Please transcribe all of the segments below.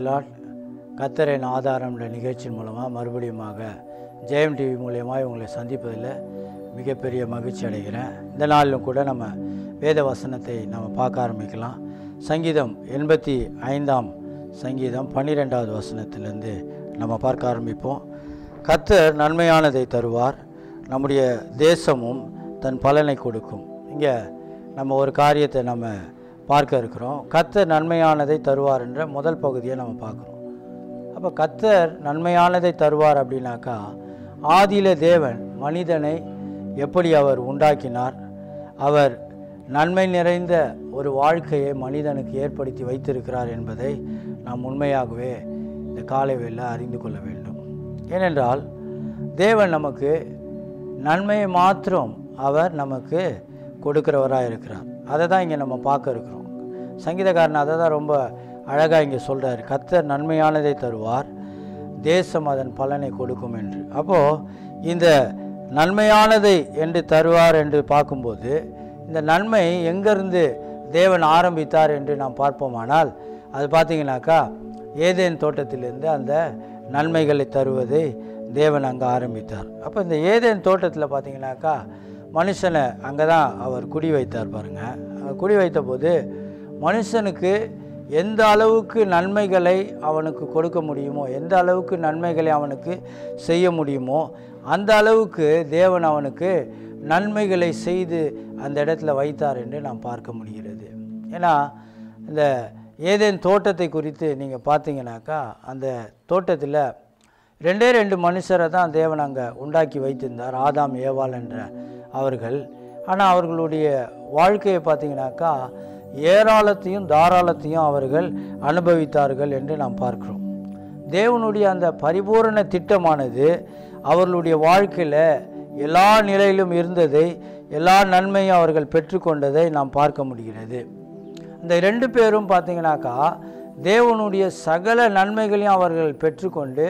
பிரைஸ்லாட் கத்தரின் ஆதாரம்ன்ற நிகழ்ச்சியின் மூலமாக மறுபடியுமாக ஜெயம் டிவி மூலியமாக உங்களை சந்திப்பதில் மிகப்பெரிய மகிழ்ச்சி அடைகிறேன் இந்த நாளிலும் கூட நம்ம வேத வசனத்தை நம்ம பார்க்க ஆரம்பிக்கலாம் சங்கீதம் எண்பத்தி ஐந்தாம் சங்கீதம் பன்னிரெண்டாவது வசனத்திலிருந்து நம்ம பார்க்க ஆரம்பிப்போம் கத்தர் நன்மையானதை தருவார் நம்முடைய தேசமும் தன் பலனை கொடுக்கும் இங்கே நம்ம ஒரு காரியத்தை நம்ம பார்க்க இருக்கிறோம் கத்தர் நன்மையானதை தருவார் என்ற முதல் பகுதியை நம்ம பார்க்குறோம் அப்போ கத்தர் நன்மையானதை தருவார் அப்படின்னாக்கா ஆதியில தேவன் மனிதனை எப்படி அவர் உண்டாக்கினார் அவர் நன்மை நிறைந்த ஒரு வாழ்க்கையை மனிதனுக்கு ஏற்படுத்தி வைத்திருக்கிறார் என்பதை நாம் உண்மையாகவே இந்த காலை வேளை அறிந்து கொள்ள வேண்டும் ஏனென்றால் தேவன் நமக்கு நன்மையை மாத்திரம் அவர் நமக்கு கொடுக்கிறவராக இருக்கிறார் அதை தான் இங்கே நம்ம பார்க்க இருக்கிறோம் சங்கீதக்காரன் அதை தான் ரொம்ப அழகாக இங்கே சொல்கிறார் கத்தர் நன்மையானதை தருவார் தேசம் அதன் பலனை கொடுக்கும் என்று அப்போது இந்த நன்மையானதை என்று தருவார் என்று பார்க்கும்போது இந்த நன்மை எங்கேருந்து தேவன் ஆரம்பித்தார் என்று நாம் பார்ப்போமானால் அது பார்த்தீங்கன்னாக்கா ஏதேன் தோட்டத்திலிருந்து அந்த நன்மைகளை தருவதை தேவன் அங்கே ஆரம்பித்தார் அப்போ இந்த ஏதேன் தோட்டத்தில் பார்த்தீங்கன்னாக்கா மனுஷனை அங்கே தான் அவர் குடி வைத்தார் பாருங்கள் குடி வைத்த போது மனுஷனுக்கு எந்த அளவுக்கு நன்மைகளை அவனுக்கு கொடுக்க முடியுமோ எந்த அளவுக்கு நன்மைகளை அவனுக்கு செய்ய முடியுமோ அந்த அளவுக்கு தேவன் அவனுக்கு நன்மைகளை செய்து அந்த இடத்துல வைத்தார் என்று நாம் பார்க்க முடிகிறது ஏன்னா இந்த ஏதேன் தோட்டத்தை குறித்து நீங்கள் பார்த்தீங்கன்னாக்கா அந்த தோட்டத்தில் ரெண்டே ரெண்டு மனுஷரை தான் தேவன் அங்கே உண்டாக்கி வைத்திருந்தார் ஆதாம் ஏவாள் என்ற அவர்கள் ஆனால் அவர்களுடைய வாழ்க்கையை பார்த்தீங்கன்னாக்கா ஏராளத்தையும் தாராளத்தையும் அவர்கள் அனுபவித்தார்கள் என்று நாம் பார்க்கிறோம் தேவனுடைய அந்த பரிபூரண திட்டமானது அவர்களுடைய வாழ்க்கையில் எல்லா நிலையிலும் இருந்ததை எல்லா நன்மையும் அவர்கள் பெற்றுக்கொண்டதை நாம் பார்க்க முடிகிறது இந்த ரெண்டு பேரும் பார்த்தீங்கன்னாக்கா தேவனுடைய சகல நன்மைகளையும் அவர்கள் பெற்றுக்கொண்டு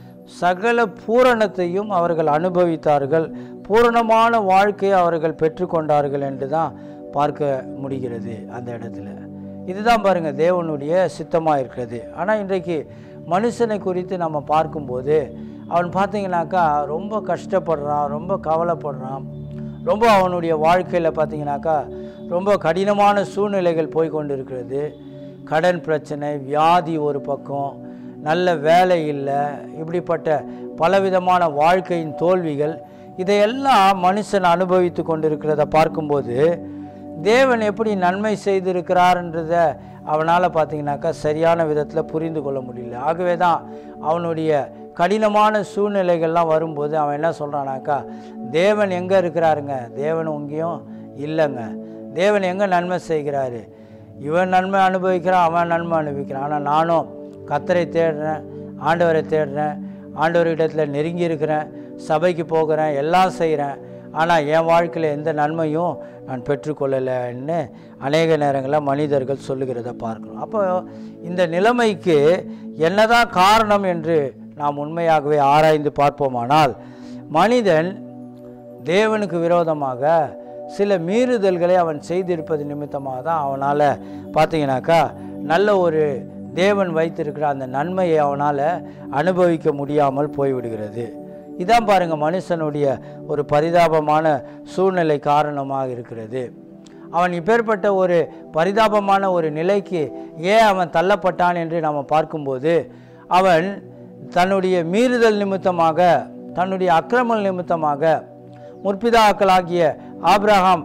சகல பூரணத்தையும் அவர்கள் அனுபவித்தார்கள் பூரணமான வாழ்க்கையை அவர்கள் பெற்றுக்கொண்டார்கள் என்று தான் பார்க்க முடிகிறது அந்த இடத்துல இதுதான் பாருங்கள் தேவனுடைய சித்தமாக இருக்கிறது ஆனால் இன்றைக்கு மனுஷனை குறித்து நம்ம பார்க்கும்போது அவன் பார்த்தீங்கன்னாக்கா ரொம்ப கஷ்டப்படுறான் ரொம்ப கவலைப்படுறான் ரொம்ப அவனுடைய வாழ்க்கையில் பார்த்தீங்கன்னாக்கா ரொம்ப கடினமான சூழ்நிலைகள் போய் கொண்டு இருக்கிறது கடன் பிரச்சனை வியாதி ஒரு பக்கம் நல்ல வேலை இல்லை இப்படிப்பட்ட பலவிதமான வாழ்க்கையின் தோல்விகள் இதையெல்லாம் மனுஷன் அனுபவித்து கொண்டிருக்கிறத பார்க்கும்போது தேவன் எப்படி நன்மை செய்திருக்கிறார்ன்றத அவனால் பார்த்தீங்கன்னாக்கா சரியான விதத்தில் புரிந்து கொள்ள முடியல ஆகவே தான் அவனுடைய கடினமான சூழ்நிலைகள்லாம் வரும்போது அவன் என்ன சொல்கிறானாக்கா தேவன் எங்கே இருக்கிறாருங்க தேவன் உங்கேயும் இல்லைங்க தேவன் எங்கே நன்மை செய்கிறாரு இவன் நன்மை அனுபவிக்கிறான் அவன் நன்மை அனுபவிக்கிறான் ஆனால் நானும் கத்தரை தேடுறேன் ஆண்டவரை தேடுறேன் ஆண்டவரிடத்தில் நெருங்கி இருக்கிறேன் சபைக்கு போகிறேன் எல்லாம் செய்கிறேன் ஆனால் என் வாழ்க்கையில் எந்த நன்மையும் நான் பெற்றுக்கொள்ளலைன்னு அநேக நேரங்களில் மனிதர்கள் சொல்லுகிறத பார்க்கணும் அப்போ இந்த நிலைமைக்கு என்னதான் காரணம் என்று நாம் உண்மையாகவே ஆராய்ந்து பார்ப்போமானால் மனிதன் தேவனுக்கு விரோதமாக சில மீறுதல்களை அவன் செய்திருப்பது நிமித்தமாக தான் அவனால் பார்த்தீங்கன்னாக்கா நல்ல ஒரு தேவன் வைத்திருக்கிற அந்த நன்மையை அவனால் அனுபவிக்க முடியாமல் போய்விடுகிறது இதான் பாருங்கள் மனுஷனுடைய ஒரு பரிதாபமான சூழ்நிலை காரணமாக இருக்கிறது அவன் இப்பேற்பட்ட ஒரு பரிதாபமான ஒரு நிலைக்கு ஏன் அவன் தள்ளப்பட்டான் என்று நாம் பார்க்கும்போது அவன் தன்னுடைய மீறுதல் நிமித்தமாக தன்னுடைய அக்கிரமல் நிமித்தமாக முற்பிதாக்களாகிய ஆப்ரஹாம்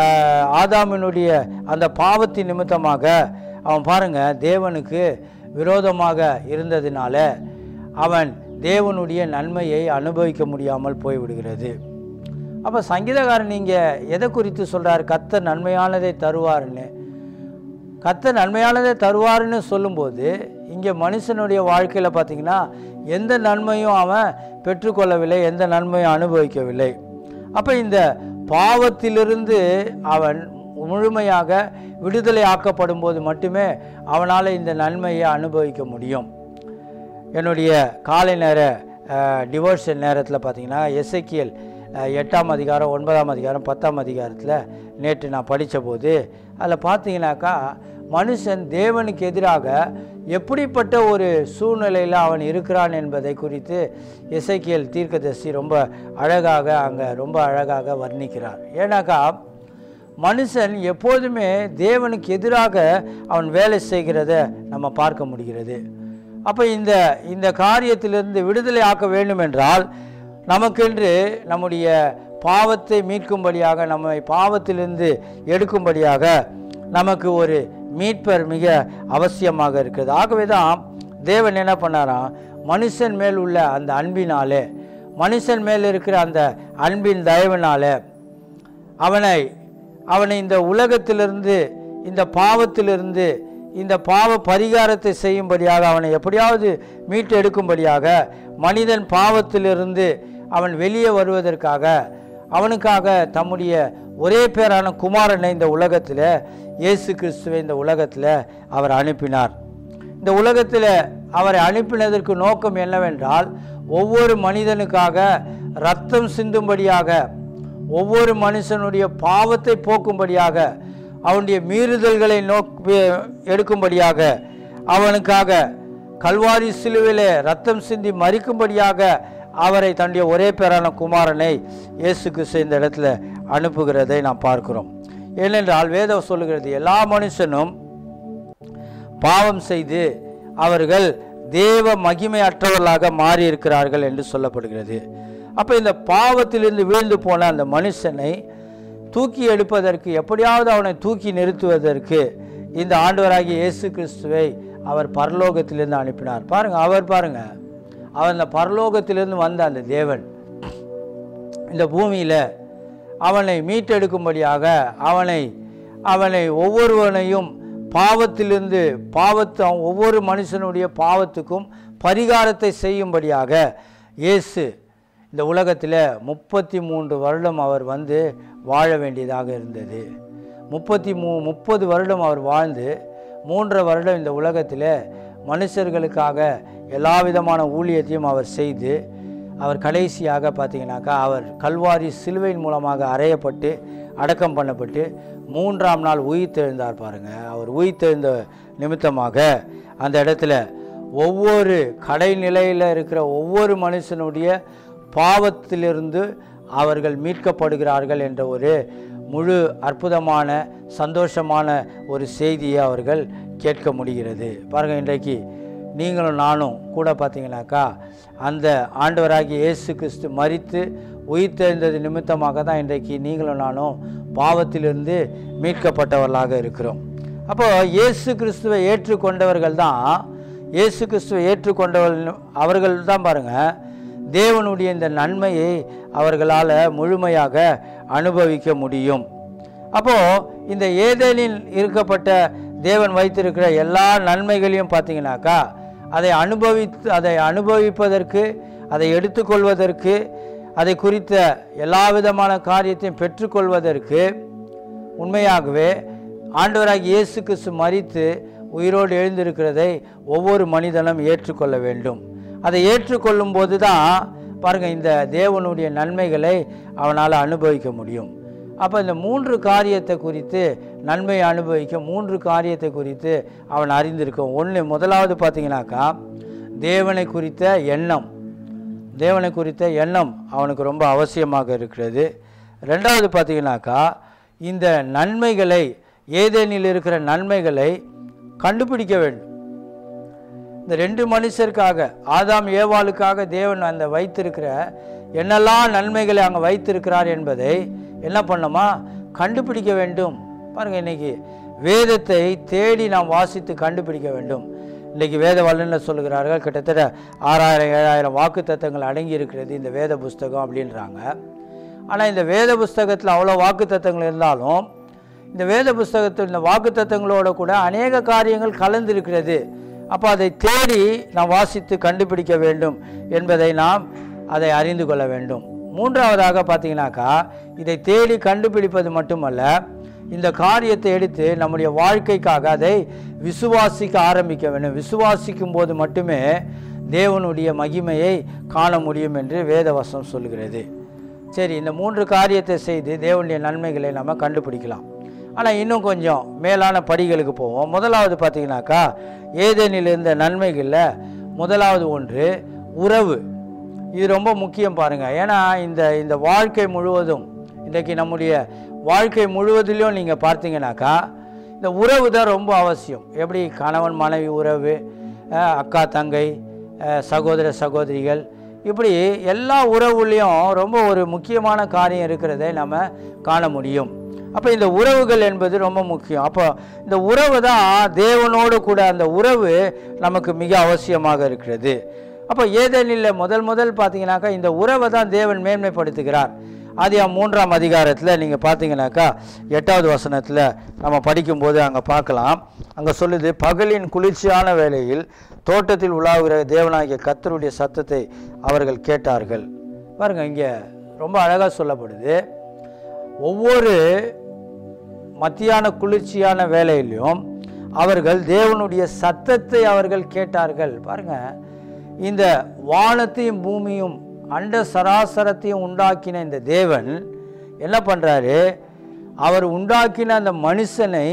ஆதாமினுடைய அந்த பாவத்தின் நிமித்தமாக அவன் பாருங்க தேவனுக்கு விரோதமாக இருந்ததினால அவன் தேவனுடைய நன்மையை அனுபவிக்க முடியாமல் போய்விடுகிறது அப்போ சங்கீதக்காரன் நீங்கள் எதை குறித்து சொல்கிறார் கத்த நன்மையானதை தருவார்னு கத்த நன்மையானதை தருவார்னு சொல்லும்போது இங்கே மனுஷனுடைய வாழ்க்கையில் பார்த்திங்கன்னா எந்த நன்மையும் அவன் பெற்றுக்கொள்ளவில்லை எந்த நன்மையும் அனுபவிக்கவில்லை அப்போ இந்த பாவத்திலிருந்து அவன் முழுமையாக விடுதலை ஆக்கப்படும் போது மட்டுமே அவனால் இந்த நன்மையை அனுபவிக்க முடியும் என்னுடைய காலை நேர டிவோர்ஷன் நேரத்தில் பார்த்தீங்கன்னா எஸ்ஐக்கியல் எட்டாம் அதிகாரம் ஒன்பதாம் அதிகாரம் பத்தாம் அதிகாரத்தில் நேற்று நான் படித்த போது அதில் பார்த்தீங்கன்னாக்கா மனுஷன் தேவனுக்கு எதிராக எப்படிப்பட்ட ஒரு சூழ்நிலையில் அவன் இருக்கிறான் என்பதை குறித்து இசைக்கியல் தீர்க்கதரிசி ரொம்ப அழகாக அங்கே ரொம்ப அழகாக வர்ணிக்கிறார் ஏன்னாக்கா மனுஷன் எப்போதுமே தேவனுக்கு எதிராக அவன் வேலை செய்கிறத நம்ம பார்க்க முடிகிறது அப்போ இந்த இந்த காரியத்திலிருந்து விடுதலை ஆக்க வேண்டும் என்றால் நமக்கென்று நம்முடைய பாவத்தை மீட்கும்படியாக நம்மை பாவத்திலிருந்து எடுக்கும்படியாக நமக்கு ஒரு மீட்பர் மிக அவசியமாக இருக்கிறது ஆகவே தான் தேவன் என்ன பண்ணாராம் மனுஷன் மேல் உள்ள அந்த அன்பினாலே மனுஷன் மேல் இருக்கிற அந்த அன்பின் தயவினாலே அவனை அவனை இந்த உலகத்திலிருந்து இந்த பாவத்திலிருந்து இந்த பாவ பரிகாரத்தை செய்யும்படியாக அவனை எப்படியாவது மீட்டு எடுக்கும்படியாக மனிதன் பாவத்திலிருந்து அவன் வெளியே வருவதற்காக அவனுக்காக தம்முடைய ஒரே பேரான குமாரனை இந்த உலகத்தில் இயேசு கிறிஸ்துவை இந்த உலகத்தில் அவர் அனுப்பினார் இந்த உலகத்தில் அவரை அனுப்பினதற்கு நோக்கம் என்னவென்றால் ஒவ்வொரு மனிதனுக்காக ரத்தம் சிந்தும்படியாக ஒவ்வொரு மனுஷனுடைய பாவத்தை போக்கும்படியாக அவனுடைய மீறுதல்களை நோக்கி எடுக்கும்படியாக அவனுக்காக கல்வாரி சிலுவிலே ரத்தம் சிந்தி மறிக்கும்படியாக அவரை தன்னுடைய ஒரே பேரான குமாரனை இயேசு கிறிஸ்து இந்த இடத்துல அனுப்புகிறதை நாம் பார்க்கிறோம் ஏனென்றால் வேதம் சொல்லுகிறது எல்லா மனுஷனும் பாவம் செய்து அவர்கள் தேவ மகிமையற்றவர்களாக மாறி இருக்கிறார்கள் என்று சொல்லப்படுகிறது அப்போ இந்த பாவத்திலிருந்து வீழ்ந்து போன அந்த மனுஷனை தூக்கி எடுப்பதற்கு எப்படியாவது அவனை தூக்கி நிறுத்துவதற்கு இந்த ஆண்டவராகிய இயேசு கிறிஸ்துவை அவர் பரலோகத்திலிருந்து அனுப்பினார் பாருங்க அவர் பாருங்க அவர் அந்த பரலோகத்திலிருந்து வந்த அந்த தேவன் இந்த பூமியில் அவனை மீட்டெடுக்கும்படியாக அவனை அவனை ஒவ்வொருவனையும் பாவத்திலிருந்து பாவத்து அவன் ஒவ்வொரு மனுஷனுடைய பாவத்துக்கும் பரிகாரத்தை செய்யும்படியாக இயேசு இந்த உலகத்தில் முப்பத்தி மூன்று வருடம் அவர் வந்து வாழ வேண்டியதாக இருந்தது முப்பத்தி மூ முப்பது வருடம் அவர் வாழ்ந்து மூன்றரை வருடம் இந்த உலகத்தில் மனுஷர்களுக்காக எல்லா விதமான ஊழியத்தையும் அவர் செய்து அவர் கடைசியாக பார்த்தீங்கன்னாக்கா அவர் கல்வாரி சிலுவையின் மூலமாக அறையப்பட்டு அடக்கம் பண்ணப்பட்டு மூன்றாம் நாள் உயிர்த்தெழுந்தார் பாருங்க அவர் உயிர்த்தெழுந்த நிமித்தமாக அந்த இடத்துல ஒவ்வொரு கடைநிலையில் இருக்கிற ஒவ்வொரு மனுஷனுடைய பாவத்திலிருந்து அவர்கள் மீட்கப்படுகிறார்கள் என்ற ஒரு முழு அற்புதமான சந்தோஷமான ஒரு செய்தியை அவர்கள் கேட்க முடிகிறது பாருங்கள் இன்றைக்கு நீங்களும் நானும் கூட பார்த்தீங்கன்னாக்கா அந்த ஆண்டவராகிய இயேசு கிறிஸ்து மரித்து உயிர்த்தெழுந்தது நிமித்தமாக தான் இன்றைக்கு நீங்களும் நானும் பாவத்திலிருந்து மீட்கப்பட்டவர்களாக இருக்கிறோம் அப்போ இயேசு கிறிஸ்துவை ஏற்றுக்கொண்டவர்கள் தான் இயேசு கிறிஸ்துவை ஏற்றுக்கொண்டவர்கள் அவர்கள் தான் பாருங்கள் தேவனுடைய இந்த நன்மையை அவர்களால் முழுமையாக அனுபவிக்க முடியும் அப்போது இந்த ஏதேனில் இருக்கப்பட்ட தேவன் வைத்திருக்கிற எல்லா நன்மைகளையும் பார்த்தீங்கன்னாக்கா அதை அனுபவித்து அதை அனுபவிப்பதற்கு அதை எடுத்துக்கொள்வதற்கு அதை குறித்த எல்லா விதமான காரியத்தையும் பெற்றுக்கொள்வதற்கு உண்மையாகவே ஆண்டவராக இயேசு கிறிஸ்து மரித்து உயிரோடு எழுந்திருக்கிறதை ஒவ்வொரு மனிதனும் ஏற்றுக்கொள்ள வேண்டும் அதை ஏற்றுக்கொள்ளும் போது தான் பாருங்கள் இந்த தேவனுடைய நன்மைகளை அவனால் அனுபவிக்க முடியும் அப்போ இந்த மூன்று காரியத்தை குறித்து நன்மையை அனுபவிக்க மூன்று காரியத்தை குறித்து அவன் அறிந்திருக்கும் ஒன்று முதலாவது பார்த்தீங்கன்னாக்கா தேவனை குறித்த எண்ணம் தேவனை குறித்த எண்ணம் அவனுக்கு ரொம்ப அவசியமாக இருக்கிறது ரெண்டாவது பார்த்தீங்கன்னாக்கா இந்த நன்மைகளை ஏதேனில் இருக்கிற நன்மைகளை கண்டுபிடிக்க வேண்டும் இந்த ரெண்டு மனுஷருக்காக ஆதாம் ஏவாளுக்காக தேவன் அந்த வைத்திருக்கிற என்னெல்லாம் நன்மைகளை அங்கே வைத்திருக்கிறார் என்பதை என்ன பண்ணோமா கண்டுபிடிக்க வேண்டும் பாருங்கள் இன்னைக்கு வேதத்தை தேடி நாம் வாசித்து கண்டுபிடிக்க வேண்டும் இன்றைக்கி வேத வல்லுநர் சொல்லுகிறார்கள் கிட்டத்தட்ட ஆறாயிரம் ஏழாயிரம் வாக்கு தத்தங்கள் அடங்கி இருக்கிறது இந்த வேத புஸ்தகம் அப்படின்றாங்க ஆனால் இந்த வேத புஸ்தகத்தில் அவ்வளோ வாக்கு தத்தங்கள் இருந்தாலும் இந்த வேத புஸ்தகத்தில் இந்த வாக்கு தத்தங்களோட கூட அநேக காரியங்கள் கலந்திருக்கிறது அப்போ அதை தேடி நாம் வாசித்து கண்டுபிடிக்க வேண்டும் என்பதை நாம் அதை அறிந்து கொள்ள வேண்டும் மூன்றாவதாக பார்த்தீங்கன்னாக்கா இதை தேடி கண்டுபிடிப்பது மட்டுமல்ல இந்த காரியத்தை எடுத்து நம்முடைய வாழ்க்கைக்காக அதை விசுவாசிக்க ஆரம்பிக்க வேண்டும் விசுவாசிக்கும் போது மட்டுமே தேவனுடைய மகிமையை காண முடியும் என்று வேதவசம் சொல்கிறது சரி இந்த மூன்று காரியத்தை செய்து தேவனுடைய நன்மைகளை நம்ம கண்டுபிடிக்கலாம் ஆனால் இன்னும் கொஞ்சம் மேலான படிகளுக்கு போவோம் முதலாவது பார்த்தீங்கன்னாக்கா ஏதேனில் இருந்த நன்மைகளில் முதலாவது ஒன்று உறவு இது ரொம்ப முக்கியம் பாருங்கள் ஏன்னா இந்த இந்த வாழ்க்கை முழுவதும் இன்றைக்கு நம்முடைய வாழ்க்கை முழுவதிலும் நீங்கள் பார்த்தீங்கன்னாக்கா இந்த உறவு தான் ரொம்ப அவசியம் எப்படி கணவன் மனைவி உறவு அஹ், அக்கா தங்கை அஹ், சகோதர சகோதரிகள் இப்படி எல்லா உறவுலேயும் ரொம்ப ஒரு முக்கியமான காரியம் இருக்கிறதை நம்ம காண முடியும் அப்போ இந்த உறவுகள் என்பது ரொம்ப முக்கியம் அப்போ இந்த உறவு தான் தேவனோடு கூட அந்த உறவு நமக்கு மிக அவசியமாக இருக்கிறது அப்போ ஏதேனில் முதல் முதல் பார்த்தீங்கன்னாக்கா இந்த உறவை தான் தேவன் மேன்மைப்படுத்துகிறார் அது மூன்றாம் அதிகாரத்தில் நீங்கள் பார்த்தீங்கன்னாக்கா எட்டாவது வசனத்தில் நம்ம படிக்கும்போது அங்கே பார்க்கலாம் அங்கே சொல்லுது பகலின் குளிர்ச்சியான வேளையில் தோட்டத்தில் உலாவுகிற தேவனாகிய கர்த்தருடைய சத்தத்தை அவர்கள் கேட்டார்கள் பாருங்க இங்கே ரொம்ப அழகாக சொல்லப்படுது ஒவ்வொரு மத்தியான குளிர்ச்சியான வேலையிலும் அவர்கள் தேவனுடைய சத்தத்தை அவர்கள் கேட்டார்கள் பாருங்க இந்த வானத்தையும் பூமியும் அண்ட சராசரத்தையும் உண்டாக்கின இந்த தேவன் என்ன பண்ணுறாரு அவர் உண்டாக்கின அந்த மனுஷனை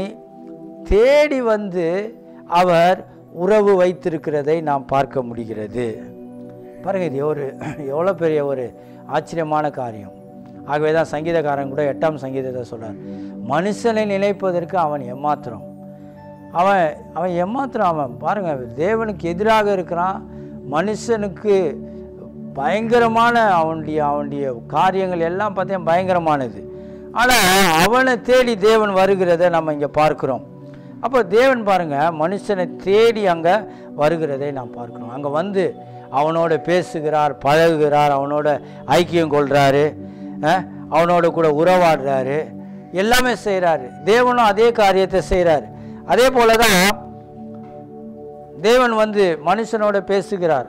தேடி வந்து அவர் உறவு வைத்திருக்கிறதை நாம் பார்க்க முடிகிறது பாருங்க இது ஒரு எவ்வளோ பெரிய ஒரு ஆச்சரியமான காரியம் ஆகவே தான் சங்கீதக்காரன் கூட எட்டாம் சங்கீதத்தை சொல்றார் மனுஷனை நினைப்பதற்கு அவன் எம்மாத்திரம் அவன் அவன் எம்மாத்திரம் அவன் பாருங்க தேவனுக்கு எதிராக இருக்கிறான் மனுஷனுக்கு பயங்கரமான அவனுடைய அவனுடைய காரியங்கள் எல்லாம் பார்த்தீங்கன்னா பயங்கரமானது ஆனால் அவனை தேடி தேவன் வருகிறதை நம்ம இங்கே பார்க்கிறோம் அப்போ தேவன் பாருங்க மனுஷனை தேடி அங்கே வருகிறதை நாம் பார்க்கிறோம் அங்கே வந்து அவனோட பேசுகிறார் பழகுகிறார் அவனோட ஐக்கியம் கொள்கிறாரு அவனோட கூட உறவாடுறாரு எல்லாமே செய்கிறாரு தேவனும் அதே காரியத்தை செய்கிறாரு அதே போல தான் தேவன் வந்து மனுஷனோட பேசுகிறார்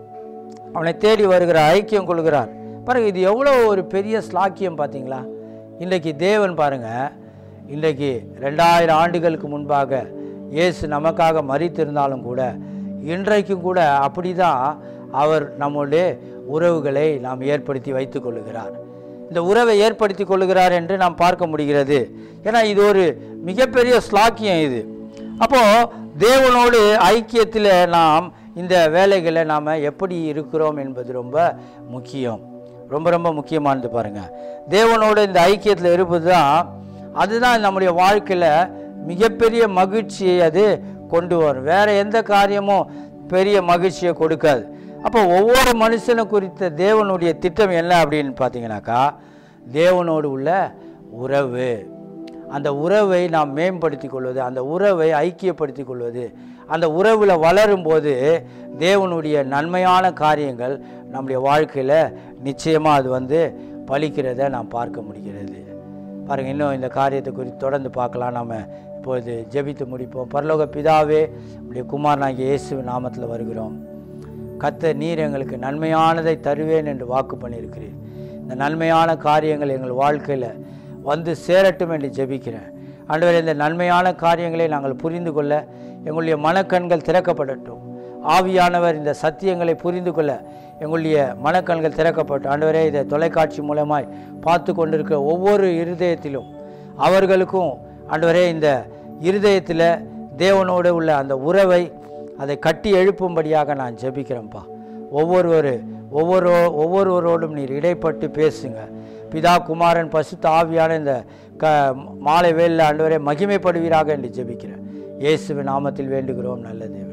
அவனை தேடி வருகிறார் ஐக்கியம் கொள்கிறார் பாருங்க இது எவ்வளோ ஒரு பெரிய ஸ்லாக்கியம் பார்த்தீங்களா இன்றைக்கு தேவன் பாருங்க இன்றைக்கு ரெண்டாயிரம் ஆண்டுகளுக்கு முன்பாக இயேசு நமக்காக மறித்திருந்தாலும் கூட இன்றைக்கும் கூட அப்படி தான் அவர் நம்முடைய உறவுகளை நாம் ஏற்படுத்தி வைத்துக் கொள்ளுகிறார் இந்த உறவை ஏற்படுத்தி கொள்ளுகிறார் என்று நாம் பார்க்க முடிகிறது ஏன்னா இது ஒரு மிகப்பெரிய ஸ்லாக்கியம் இது அப்போது தேவனோடு ஐக்கியத்தில் நாம் இந்த வேலைகளை நாம் எப்படி இருக்கிறோம் என்பது ரொம்ப முக்கியம் ரொம்ப ரொம்ப முக்கியமானது பாருங்கள் தேவனோடு இந்த ஐக்கியத்தில் இருப்பது தான் அதுதான் நம்முடைய வாழ்க்கையில் மிகப்பெரிய மகிழ்ச்சியை அது கொண்டு வரும் வேறு எந்த காரியமும் பெரிய மகிழ்ச்சியை கொடுக்காது அப்போ ஒவ்வொரு மனுஷனை குறித்த தேவனுடைய திட்டம் என்ன அப்படின்னு பார்த்தீங்கன்னாக்கா தேவனோடு உள்ள உறவு அந்த உறவை நாம் மேம்படுத்தி கொள்வது அந்த உறவை ஐக்கியப்படுத்தி கொள்வது அந்த உறவில் வளரும்போது தேவனுடைய நன்மையான காரியங்கள் நம்முடைய வாழ்க்கையில் நிச்சயமாக அது வந்து பலிக்கிறத நாம் பார்க்க முடிகிறது பாருங்க இன்னும் இந்த காரியத்தை குறித்து தொடர்ந்து பார்க்கலாம் நாம் இப்பொழுது ஜெபித்து முடிப்போம் பரலோக பிதாவே உடைய குமாரனாகிய இயேசு நாமத்தில் வருகிறோம் கத்த நீர் எங்களுக்கு நன்மையானதை தருவேன் என்று வாக்கு பண்ணியிருக்கிறீர் இந்த நன்மையான காரியங்கள் எங்கள் வாழ்க்கையில் வந்து சேரட்டும் என்று ஜெபிக்கிறேன் ஆண்டவரே இந்த நன்மையான காரியங்களை நாங்கள் புரிந்து கொள்ள எங்களுடைய மனக்கண்கள் திறக்கப்படட்டும் ஆவியானவர் இந்த சத்தியங்களை புரிந்து கொள்ள எங்களுடைய மனக்கண்கள் திறக்கப்பட்டு ஆண்டவரே இதை தொலைக்காட்சி மூலமாய் பார்த்து கொண்டிருக்கிற ஒவ்வொரு இருதயத்திலும் அவர்களுக்கும் ஆண்டவரே இந்த இருதயத்தில் தேவனோடு உள்ள அந்த உறவை அதை கட்டி எழுப்பும்படியாக நான் ஜெபிக்கிறேன்ப்பா ஒவ்வொருவர் ஒவ்வொரு ஒவ்வொருவரோடும் நீர் இடைப்பட்டு பேசுங்க பிதா குமாரன் பசுத்த ஆவியான இந்த க மாலை வேலில் ஆண்டவரே மகிமைப்படுவீராக என்று ஜெபிக்கிறேன் இயேசுவின் நாமத்தில் வேண்டுகிறோம் நல்ல தேவன்